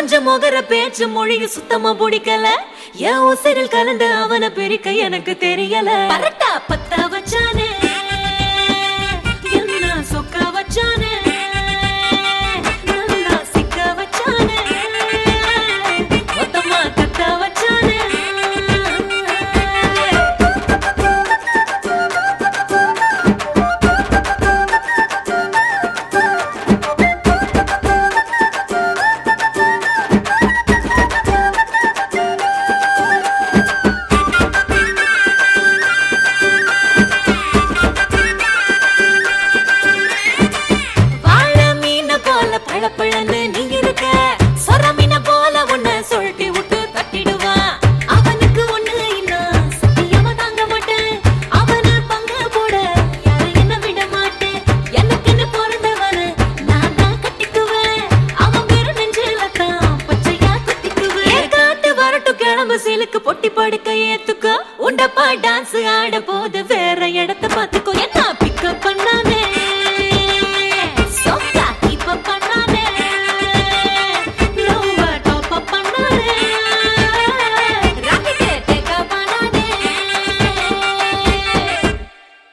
கொஞ்சம் முகர பேச்சு மொழியும் சுத்தமா பிடிக்கல என் உசிரில் கலந்து அவனை பிரிக்க எனக்கு தெரியல பரட்டா பத்தா வச்சானே என்ன சொக்க வச்சானே நல்லா சிக்க வச்சானே மொத்தமா கத்த வச்சானே வாழ மீன போல பழப்பழன்னு நீ இருக்க சொர மீன போல உன்னை சொல்லிட்டு விட்டு தட்டிடுவான் அவனுக்கு ஒண்ணு இன்னும் சத்தியமா தாங்க மாட்டேன் அவனை பங்கு போட யாரும் என்ன விட மாட்டேன் எனக்குன்னு பிறந்தவன நான் தான் கட்டிக்குவேன் அவன் வெறும் நெஞ்சில தான் பச்சையா குத்திக்குவேன் காத்து வரட்டும் கிளம்பு சீலுக்கு பொட்டி படுக்க ஏத்துக்க உண்டப்பா டான்ஸ் ஆட போது